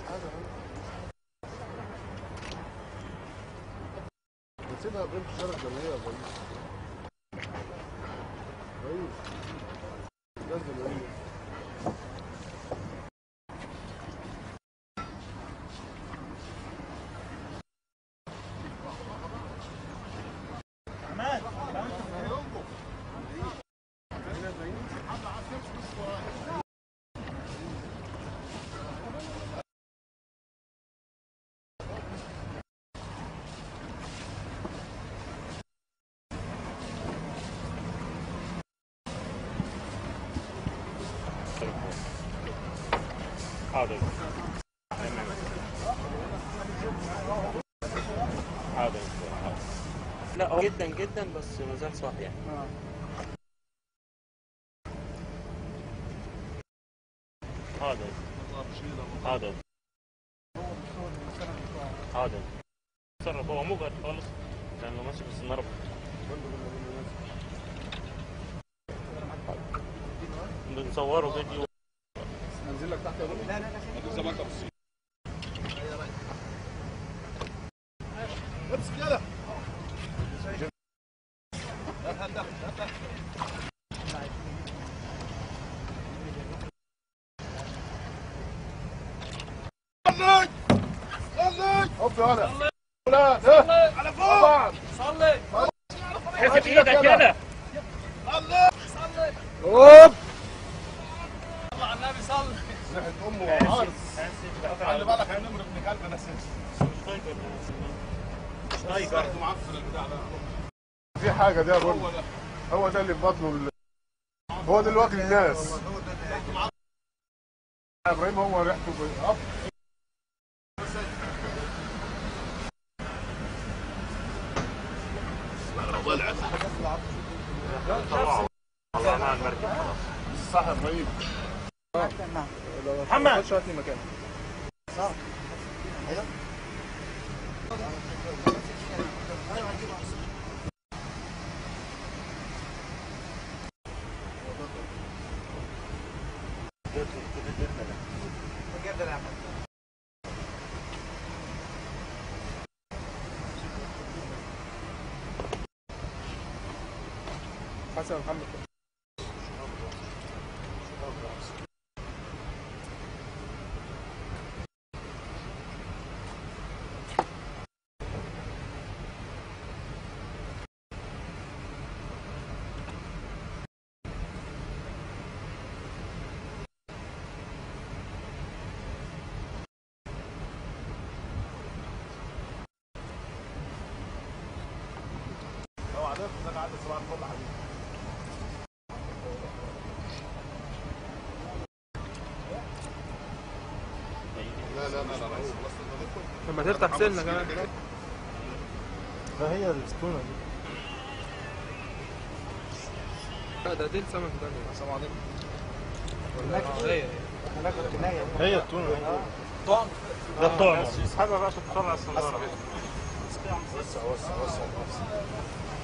نسيبها بين الشارع الجمعية يا ريس ريس نزل ريس حاضر حاضر لا هو جدا جدا بس ما زال صاحي يعني حاضر حاضر حاضر تصرف هو مو قاعد خالص لانه ماشي في السناره بنصوره فيديو انزل لك تحت يا بابا امسك يلا خليك خليك هوب يلا ولاد ها على فوق صلي حسب ايدك يلا هوب ريحة امه وعارس خلي بالك هينمر ابن كلب انا برضه معفن البتاع ده في حاجة دي يا بابا هو ده اللي في بطنه ال- هو ده اللي واكل الناس ابراهيم هو ريحته ب- أب. الله مع المركب خلاص صح يا ابراهيم محمد شو هاتني مكان حسن محمد لو عرفت انك عندك صباح الفل حبيبي لا لا لا لا لما تفتح سنة كمان ما هي السكونة دي لا ده دي السمك ده السلام عليكم هي هي التونة ده الطعم اسحبها بقى عشان تطلع السناره وسع وسع وسع وسع